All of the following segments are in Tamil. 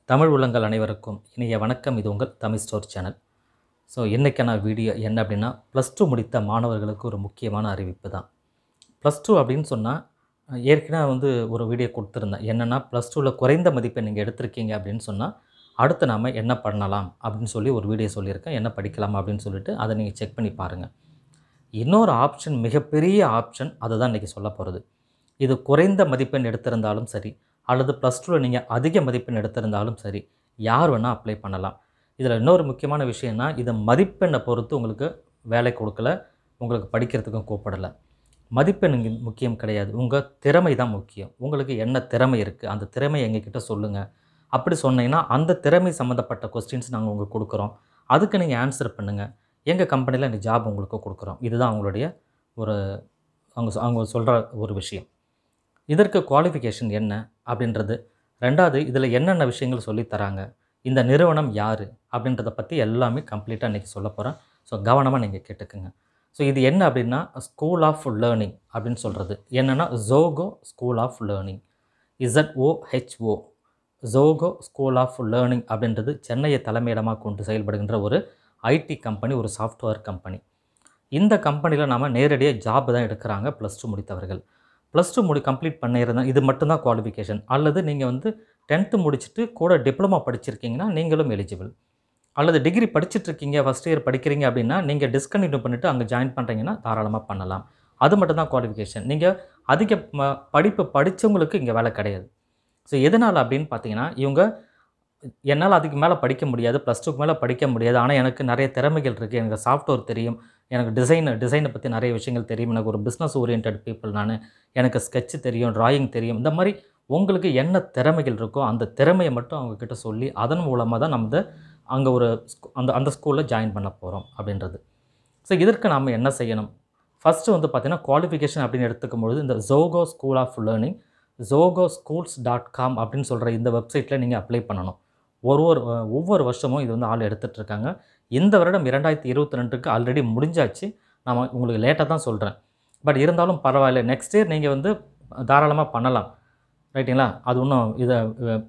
தமிழ் உள்ளங்கள் அனைவருக்கும் இனிய வணக்கம் இது உங்கள் தமிழ் ஸ்டோர் சேனல் ஸோ இன்றைக்கான வீடியோ என்ன அப்படின்னா ப்ளஸ் டூ முடித்த மாணவர்களுக்கு ஒரு முக்கியமான அறிவிப்பு தான் ப்ளஸ் டூ அப்படின்னு சொன்னால் ஏற்கனவே வந்து ஒரு வீடியோ கொடுத்துருந்தேன் என்னென்னா ப்ளஸ் டூவில் குறைந்த மதிப்பை நீங்கள் எடுத்திருக்கீங்க அப்படின்னு சொன்னால் அடுத்து நாம் என்ன பண்ணலாம் அப்படின்னு சொல்லி ஒரு வீடியோ சொல்லியிருக்கேன் என்ன படிக்கலாம் அப்படின்னு சொல்லிட்டு அதை நீங்கள் செக் பண்ணி பாருங்கள் இன்னொரு ஆப்ஷன் மிகப்பெரிய ஆப்ஷன் அதை தான் இன்றைக்கி சொல்ல போகிறது இது குறைந்த மதிப்பெண் எடுத்திருந்தாலும் சரி அல்லது ப்ளஸ் டூவில் நீங்கள் அதிக மதிப்பெண் எடுத்திருந்தாலும் சரி யார் வேணால் அப்ளை பண்ணலாம் இதில் இன்னொரு முக்கியமான விஷயம்னா இதை மதிப்பெண்ணை பொறுத்து உங்களுக்கு வேலை கொடுக்கல உங்களுக்கு படிக்கிறதுக்கும் கூப்பிடலை மதிப்பெண் இங்கே முக்கியம் கிடையாது உங்கள் திறமை தான் முக்கியம் உங்களுக்கு என்ன திறமை இருக்குது அந்த திறமை எங்ககிட்ட சொல்லுங்கள் அப்படி சொன்னீங்கன்னா அந்த திறமை சம்மந்தப்பட்ட கொஸ்டின்ஸ் நாங்கள் உங்களுக்கு கொடுக்குறோம் அதுக்கு நீங்கள் ஆன்சர் பண்ணுங்கள் எங்கள் கம்பெனியில் இந்த ஜாப் உங்களுக்கு கொடுக்குறோம் இதுதான் அவங்களுடைய ஒரு அவங்க சொ- அவங்க சொல்கிற ஒரு விஷயம் இதற்கு குவாலிஃபிகேஷன் என்ன அப்படின்றது ரெண்டாவது இதில் என்னென்ன விஷயங்கள் சொல்லித் தராங்க இந்த நிறுவனம் யார் அப்படின்றத பற்றி எல்லாமே கம்ப்ளீட்டாக இன்றைக்கி சொல்ல போகிறேன் ஸோ கவனமாக நீங்கள் கேட்டுக்குங்க ஸோ இது என்ன அப்படின்னா ஸ்கூல் ஆஃப் லேர்னிங் அப்படின்னு சொல்கிறது என்னென்னா Zoho school of learning Z O H O Zoho school of learning அப்படின்றது சென்னையை தலைமையிடமாக கொண்டு செயல்படுகின்ற ஒரு ஐடி கம்பெனி ஒரு சாஃப்ட்வேர் கம்பெனி இந்த கம்பெனியில் நாம் நேரடியாக ஜாப் தான் எடுக்கிறாங்க ப்ளஸ் டூ முடித்தவர்கள் ப்ளஸ் டூ முடி கம்ப்ளீட் பண்ணியிருந்தா இது மட்டும்தான் குவாலிஃபிகேஷன் அல்லது நீங்கள் வந்து டென்த்து முடிச்சுட்டு கூட டிப்ளமா படிச்சிருக்கீங்கன்னா நீங்களும் எலிஜிபிள் அல்லது டிகிரி படிச்சிட்ருக்கீங்க ஃபஸ்ட் இயர் படிக்கிறீங்க அப்படின்னா நீங்கள் டிஸ்கண்டினியூ பண்ணிவிட்டு அங்கே ஜாயின் பண்ணுறீங்கன்னா தாராளமாக பண்ணலாம் அது மட்டும்தான் குவாலிஃபிகேஷன் நீங்கள் அதிக ம- படிப்பு படித்தவங்களுக்கு இங்கே வேலை கிடையாது ஸோ எதனால் அப்படின்னு பார்த்தீங்கன்னா இவங்க என்னால் அதுக்கு மேலே படிக்க முடியாது ப்ளஸ் டூக்கு மேலே படிக்க முடியாது ஆனால் எனக்கு நிறைய திறமைகள் இருக்குது எனக்கு சாஃப்ட்வேர் தெரியும் எனக்கு டிசைன் டிசைனை பற்றி நிறைய விஷயங்கள் தெரியும் எனக்கு ஒரு பிஸ்னஸ் ஓரியன்ட் பீப்புள் நான் எனக்கு ஸ்கெட்ச் தெரியும் டிராயிங் தெரியும் இந்த மாதிரி உங்களுக்கு என்ன திறமைகள் இருக்கோ அந்த திறமையை மட்டும் அவங்கக்கிட்ட சொல்லி அதன் மூலமாக தான் நம்ம அங்கே ஒரு ஸ்கூ- அந்த அந்த ஸ்கூலில் ஜாயின் பண்ண போகிறோம் அப்படின்றது ஸோ இதற்கு நாம் என்ன செய்யணும் ஃபஸ்ட்டு வந்து பார்த்தீங்கன்னா குவாலிஃபிகேஷன் அப்படின்னு எடுத்துக்கும் பொழுது இந்த Zoho school of learning Zoho schools dot com அப்படின்னு சொல்கிற இந்த வெப்சைட்டில் நீங்கள் அப்ளை பண்ணணும் ஒரு ஒரு ஒவ்வொரு வருஷமும் இது வந்து ஆள் எடுத்துகிட்டு இருக்காங்க இந்த வருடம் இரண்டாயிரத்தி இருபத்தி ரெண்டுக்கு ஆல்ரெடி முடிஞ்சாச்சு நான் உங்களுக்கு லேட்டாக தான் சொல்கிறேன் பட் இருந்தாலும் பரவாயில்ல நெக்ஸ்ட் இயர் நீங்கள் வந்து தாராளமாக பண்ணலாம் ரைட்டுங்களா அது ஒன்றும் இதை அஹ்,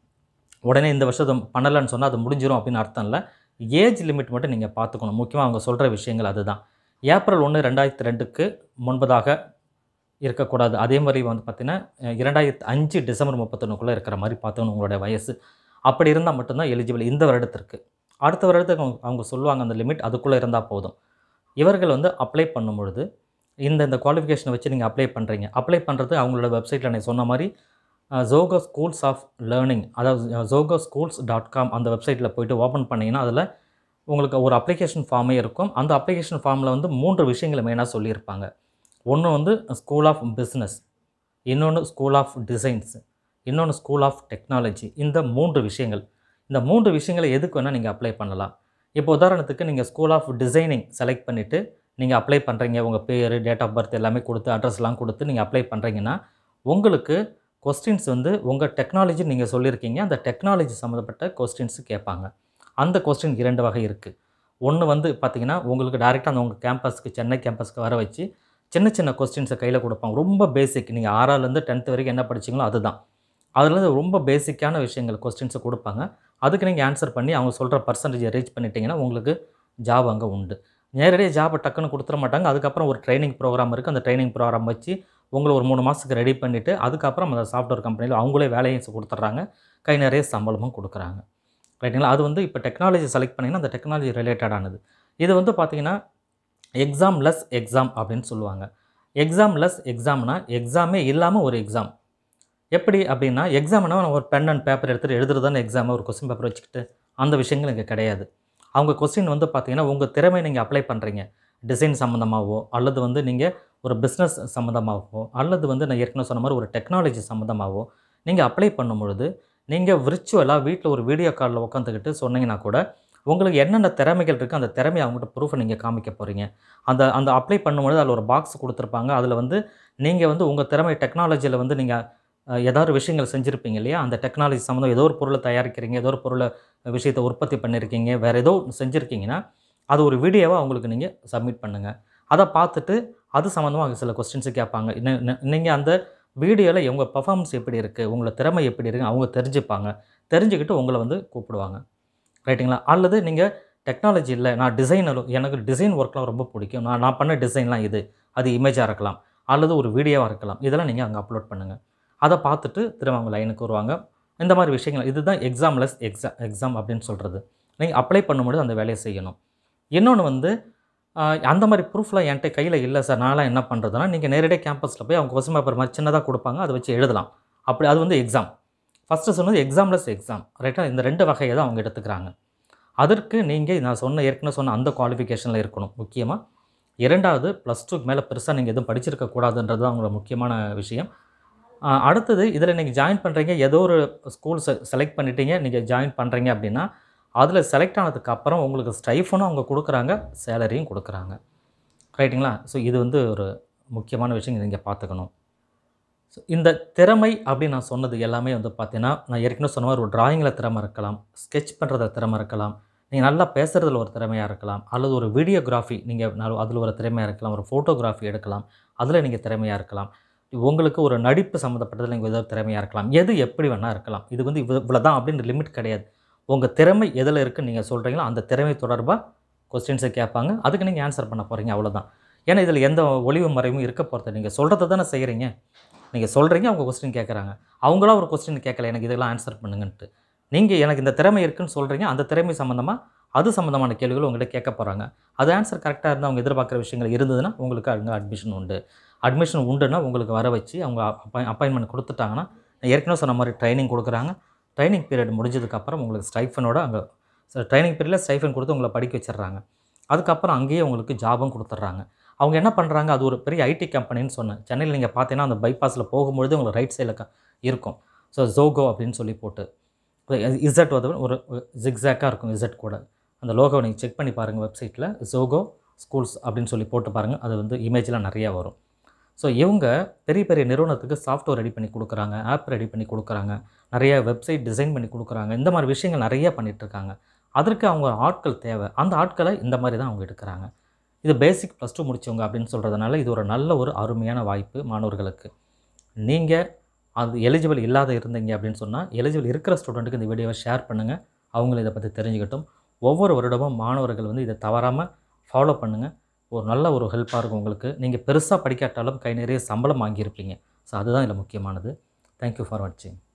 உடனே இந்த வருஷத்தை பண்ணலைன்னு சொன்னால் அது முடிஞ்சிரும் அப்படின்னு அர்த்தம் இல்லை ஏஜ் லிமிட் மட்டும் நீங்கள் பார்த்துக்கணும் முக்கியமாக அவங்க சொல்கிற விஷயங்கள் அதுதான் ஏப்ரல் ஒன்று ரெண்டாயிரத்தி ரெண்டுக்கு முன்பதாக இருக்கக்கூடாது அதே மாதிரி வந்து பார்த்திங்கன்னா அஹ், இரண்டாயிரத்து அஞ்சு டிசம்பர் முப்பத்தொன்னுக்குள்ளே இருக்கிற மாதிரி பார்த்துக்கணும் உங்களுடைய வயசு அப்படி இருந்தால் மட்டும்தான் எலிஜிபிள் இந்த வருடத்திற்கு அடுத்த வருடத்துக்கு அவங்க அவங்க சொல்லுவாங்க அந்த லிமிட் அதுக்குள்ளே இருந்தால் போதும் இவர்கள் வந்து அப்ளை பண்ணும் பொழுது இந்த இந்த குவாலிஃபிகேஷனை வச்சு நீங்கள் அப்ளை பண்ணுறீங்க அப்ளை பண்ணுறது அவங்களோட வெப்சைட்டில் நான் சொன்ன மாதிரி ஜோகோ ஸ்கூல்ஸ் ஆஃப் லேர்னிங் அதாவது ஜோகோ ஸ்கூல்ஸ் டாட் காம் அந்த வெப்சைட்டில் போயிட்டு ஓப்பன் பண்ணிங்கன்னா அதில் உங்களுக்கு ஒரு அப்ளிகேஷன் ஃபார்மே இருக்கும் அந்த அப்ளிகேஷன் ஃபார்மில் வந்து மூன்று விஷயங்களை மெயினாக சொல்லியிருப்பாங்க ஒன்று வந்து ஸ்கூல் ஆஃப் பிஸ்னஸ் இன்னொன்று ஸ்கூல் ஆஃப் டிசைன்ஸ் இன்னொன்று ஸ்கூல் ஆஃப் டெக்னாலஜி இந்த மூன்று விஷயங்கள் இந்த மூன்று விஷயங்களை எதுக்கு வேணால் நீங்கள் அப்ளை பண்ணலாம் இப்போ உதாரணத்துக்கு நீங்கள் ஸ்கூல் ஆஃப் டிசைனிங் செலக்ட் பண்ணிவிட்டு நீங்கள் அப்ளை பண்ணுறீங்க உங்கள் பேர் டேட் ஆஃப் பர்த் எல்லாமே கொடுத்து அட்ரஸ்லாம் கொடுத்து நீங்கள் அப்ளை பண்ணுறீங்கன்னா உங்களுக்கு கொஸ்டின்ஸ் வந்து உங்கள் டெக்னாலஜி நீங்கள் சொல்லியிருக்கீங்க அந்த டெக்னாலஜி சம்மந்தப்பட்ட கொஸ்டின்ஸ் கேட்பாங்க அந்த கொஸ்டின் இரண்டு வகை இருக்குது ஒன்று வந்து பார்த்தீங்கன்னா உங்களுக்கு டேரெக்டாக அந்த உங்கள் கேம்பஸ்க்கு சென்னை கேம்பஸ்க்கு வர வச்சு சின்ன சின்ன கொஸ்டின்ஸை கையில் கொடுப்பாங்க ரொம்ப பேசிக் நீங்கள் ஆறாலேருந்து டென்த்து வரைக்கும் என்ன படிச்சீங்களோ அதுதான் அதுலேருந்து ரொம்ப பேசிக்கான விஷயங்கள் கொஸ்டின்ஸை கொடுப்பாங்க அதுக்கு நீங்கள் ஆன்சர் பண்ணி அவங்க சொல்கிற பர்சன்டேஜை ரீச் பண்ணிட்டீங்கன்னா உங்களுக்கு ஜாப் அங்கே உண்டு நேரடியாக ஜாபை டக்குன்னு கொடுத்துட மாட்டாங்க அதுக்கப்புறம் ஒரு ட்ரைனிங் ப்ரோக்ராம் இருக்குது அந்த ட்ரைனிங் ப்ரோக்ராம் வச்சு உங்களை ஒரு மூணு மாதத்துக்கு ரெடி பண்ணிவிட்டு அதுக்கப்புறம் அந்த சாஃப்ட்வேர் கம்பெனியில் அவங்களே வேலையும் செ- கொடுத்துட்றாங்க கை நிறைய சம்பளமும் கொடுக்குறாங்க ரைட்டுங்களா அது வந்து இப்போ டெக்னாலஜி செலக்ட் பண்ணிங்கன்னா அந்த டெக்னாலஜி ரிலேட்டடானது இது வந்து பார்த்தீங்கன்னா எக்ஸாம் லெஸ் எக்ஸாம் அப்படின்னு சொல்லுவாங்க எக்ஸாம் லெஸ் எக்ஸாம்னா எக்ஸாமே இல்லாமல் ஒரு எக்ஸாம் எப்படி அப்படின்னா எக்ஸாம்னா ஒரு பென் அண்ட் பேப்பர் எடுத்துகிட்டு எழுதுறதான எக்ஸாம் ஒரு கொஸ்டின் பேப்பர் வச்சுக்கிட்டு அந்த விஷயங்கள் இங்கே கிடையாது அவங்க கொஸ்டின் வந்து பார்த்தீங்கன்னா உங்கள் திறமை நீங்கள் அப்ளை பண்ணுறீங்க டிசைன் சம்மந்தமாகவோ அல்லது வந்து நீங்கள் ஒரு பிஸ்னஸ் சம்மந்தமாகவோ அல்லது வந்து நான் ஏற்கனவே சொன்ன மாதிரி ஒரு டெக்னாலஜி சம்மந்தமாகவோ நீங்கள் அப்ளை பண்ணும் பொழுது நீங்கள் விர்ச்சுவலாக வீட்டில் ஒரு வீடியோ காலில் உட்காந்துக்கிட்டு சொன்னீங்கன்னா கூட உங்களுக்கு என்னென்ன திறமைகள் இருக்குது அந்த திறமையை அவங்ககிட்ட ப்ரூஃபை நீங்கள் காமிக்க போகிறீங்க அந்த அந்த அப்ளை பண்ணும்பொழுது அதில் ஒரு பாக்ஸ் கொடுத்துருப்பாங்க அதில் வந்து நீங்கள் வந்து உங்கள் திறமை டெக்னாலஜியில் வந்து நீங்கள் அஹ், ஏதாவது விஷயங்கள் செஞ்சுருப்பீங்க இல்லையா அந்த டெக்னாலஜி சம்மந்தம் ஏதோ ஒரு பொருளை தயாரிக்கிறீங்க ஏதோ ஒரு பொருளை விஷயத்தை உற்பத்தி பண்ணியிருக்கீங்க வேறு ஏதோ ஒண்ணு செஞ்சுருக்கீங்கன்னா அது ஒரு வீடியோவாக அவங்களுக்கு நீங்கள் சப்மிட் பண்ணுங்கள் அதை பார்த்துட்டு அது சம்மந்தமாக சில கொஸ்டின்ஸு கேட்பாங்க நீங்கள் அந்த வீடியோவில் உங்கள் பர்ஃபார்மன்ஸ் எப்படி இருக்குது உங்களோட திறமை எப்படி இருக்குது அவங்க தெரிஞ்சுப்பாங்க தெரிஞ்சுக்கிட்டு உங்களை வந்து கூப்பிடுவாங்க ரைட்டுங்களா அல்லது நீங்கள் டெக்னாலஜி இல்லை நான் டிசைனர் எனக்கு டிசைன் ஒர்க்லாம் ரொம்ப பிடிக்கும் நான் நான் பண்ண டிசைன்லாம் இது அது இமேஜாக இருக்கலாம் அல்லது ஒரு வீடியோவாக இருக்கலாம் இதெல்லாம் நீங்கள் அங்கே அப்லோட் பண்ணுங்கள் அதை பார்த்துட்டு திரும்ப அவங்க லைனுக்கு வருவாங்க இந்த மாதிரி விஷயங்கள் இதுதான் எக்ஸாம்லெஸ் எக்ஸாம் எக்ஸாம் அப்படின்னு சொல்கிறது நீங்கள் அப்ளை பண்ணும்போது அந்த வேலையை செய்யணும் இன்னொன்று வந்து ஆஹ், அந்த மாதிரி ப்ரூஃப்லாம் என்கிட்ட கையில் இல்லை சார் நான்லாம் என்ன பண்ணுறதுனா நீங்கள் நேரடியாக கேம்பஸில் போய் அவங்க கொஸ்டின் பேப்பர் மாதிரி சின்னதாக கொடுப்பாங்க அதை வச்சு எழுதலாம் அப்படி அது வந்து எக்ஸாம் ஃபஸ்ட்டு சொன்னது எக்ஸாம்லெஸ் எக்ஸாம் ரைட்டாக இந்த ரெண்டு வகையை தான் அவங்க எடுத்துக்கிறாங்க அதற்கு நீங்கள் நான் சொன்ன ஏற்கனவே சொன்ன அந்த குவாலிஃபிகேஷனில் இருக்கணும் முக்கியமாக இரண்டாவது ப்ளஸ் டூக்கு மேலே பெருசாக நீங்கள் எதுவும் படிச்சிருக்க கூடாதுன்றது தான் அவங்களோட முக்கியமான விஷயம் ஆஹ் அடுத்தது இதில் நீங்கள் ஜாயின் பண்ணுறீங்க ஏதோ ஒரு ஸ்கூல் செ செலக்ட் பண்ணிட்டீங்க நீங்கள் ஜாயின் பண்ணுறீங்க அப்படின்னா அதில் செலக்ட் ஆனதுக்கு அப்புறம் உங்களுக்கு ஸ்டைஃபனும் அவங்க கொடுக்குறாங்க சேலரியும் கொடுக்குறாங்க ரைட்டுங்களா ஸோ இது வந்து ஒரு முக்கியமான விஷயம் நீங்கள் பார்த்துக்கணும் ஸோ இந்த திறமை அப்படின்னு நான் சொன்னது எல்லாமே வந்து பார்த்தீங்கன்னா நான் ஏற்கனவே சொன்ன மாதிரி ஒரு டிராயிங்கில் திறமை இருக்கலாம் ஸ்கெட்ச் பண்ணுறதுல திறமை இருக்கலாம் நீங்கள் நல்லா பேசுகிறதுல ஒரு திறமையாக இருக்கலாம் அல்லது ஒரு வீடியோகிராஃபி நீங்கள் அதில் ஒரு திறமையாக இருக்கலாம் ஒரு ஃபோட்டோகிராஃபி எடுக்கலாம் அதில் நீங்கள் திறமையாக இருக்கலாம் உங்களுக்கு ஒரு நடிப்பு சம்மந்தப்பட்டதில் நீங்கள் ஏதாவது திறமையாக இருக்கலாம் எது எப்படி வேணால் இருக்கலாம் இது வந்து இவ்வளோ இவ்வளோ தான் அப்படின்னு லிமிட் கிடையாது உங்கள் திறமை எதில் இருக்குன்னு நீங்கள் சொல்கிறீங்களோ அந்த திறமை தொடர்பாக கொஸ்டின்ஸை கேட்பாங்க அதுக்கு நீங்கள் ஆன்சர் பண்ண போகிறீங்க அவ்வளோதான் ஏன்னா இதில் எந்த ஒளிவு மறைவும் இருக்க போகிறது நீங்கள் சொல்கிறத தானே செய்கிறீங்க நீங்கள் சொல்கிறீங்க அவங்க கொஸ்டின் கேட்குறாங்க அவங்களா ஒரு கொஸ்டின் கேட்கல எனக்கு இதெல்லாம் ஆன்சர் பண்ணுங்கன்ட்டு நீங்கள் எனக்கு இந்த திறமை இருக்குன்னு சொல்கிறீங்க அந்த திறமை சம்மந்தமாக அது சம்மந்தமான கேள்விகள் உங்கள்கிட்ட கேட்க போகிறாங்க அது ஆன்சர் கரெக்டாக இருந்தால் அவங்க எதிர்பார்க்குற விஷயங்கள் இருந்ததுன்னா உங்களுக்கு அங்கே அட்மிஷன் உண்டு அட்மிஷன் உண்டுன்னா உங்களுக்கு வர வச்சு அவங்க அப்பாய் அப்பாயின்மெண்ட் கொடுத்துட்டாங்கன்னா நான் ஏற்கனவே சொன்ன மாதிரி ட்ரைனிங் கொடுக்குறாங்க ட்ரைனிங் பீரியட் முடிஞ்சதுக்கப்புறம் உங்களுக்கு ஸ்டைஃபனோட அங்கே ட்ரைனிங் பீரியடில் ஸ்டைஃபன் கொடுத்து உங்களை படிக்க வச்சிடுறாங்க அதுக்கப்புறம் அங்கேயே உங்களுக்கு ஜாபும் கொடுத்துட்றாங்க அவங்க என்ன பண்ணுறாங்க அது ஒரு பெரிய ஐடி கம்பெனின்னு சொன்னேன் சென்னையில் நீங்கள் பார்த்தீங்கன்னா அந்த பைபாஸில் போகும்பொழுது உங்களுக்கு ரைட் சைடில் இருக்கும் ஸோ ஜோகோ அப்படின்னு சொல்லி போட்டு இசட் வந்து ஒரு ஜிக்ஸாக்காக இருக்கும் இசட் கூட அந்த லோகோவை நீங்கள் செக் பண்ணி பாருங்கள் வெப்சைட்டில் ஜோகோ ஸ்கூல்ஸ் அப்படின்னு சொல்லி போட்டு பாருங்கள் அது வந்து இமேஜ்லாம் நிறையா வரும் ஸோ இவங்க பெரிய பெரிய நிறுவனத்துக்கு சாஃப்ட்வேர் ரெடி பண்ணி கொடுக்குறாங்க ஆப் ரெடி பண்ணி கொடுக்குறாங்க நிறைய வெப்சைட் டிசைன் பண்ணி கொடுக்குறாங்க இந்த மாதிரி விஷயங்கள் நிறைய பண்ணிட்டு இருக்காங்க அதற்கு அவங்க ஆட்கள் தேவை அந்த ஆட்களை இந்த மாதிரி தான் அவங்க எடுக்கிறாங்க இது பேசிக் ப்ளஸ் டூ முடிச்சவங்க அப்படின்னு சொல்கிறதுனால இது ஒரு நல்ல ஒரு அருமையான வாய்ப்பு மாணவர்களுக்கு நீங்கள் அது எலிஜிபிள் இல்லாத இருந்தீங்க அப்படின்னு சொன்னால் எலிஜிபிள் இருக்கிற ஸ்டூடெண்ட்டுக்கு இந்த வீடியோவை ஷேர் பண்ணுங்கள் அவங்களும் இதை பற்றி தெரிஞ்சுக்கட்டும் ஒவ்வொரு வருடமும் மாணவர்கள் வந்து இதை தவறாமல் ஃபாலோ பண்ணுங்கள் ஒரு நல்ல ஒரு ஹெல்ப்பாக இருக்கும் உங்களுக்கு நீங்கள் பெருசாக படிக்காட்டாலும் கை நிறைய சம்பளம் வாங்கியிருப்பீங்க ஸோ அதுதான் இதில் முக்கியமானது தேங்க்யூ ஃபார் வாட்சிங்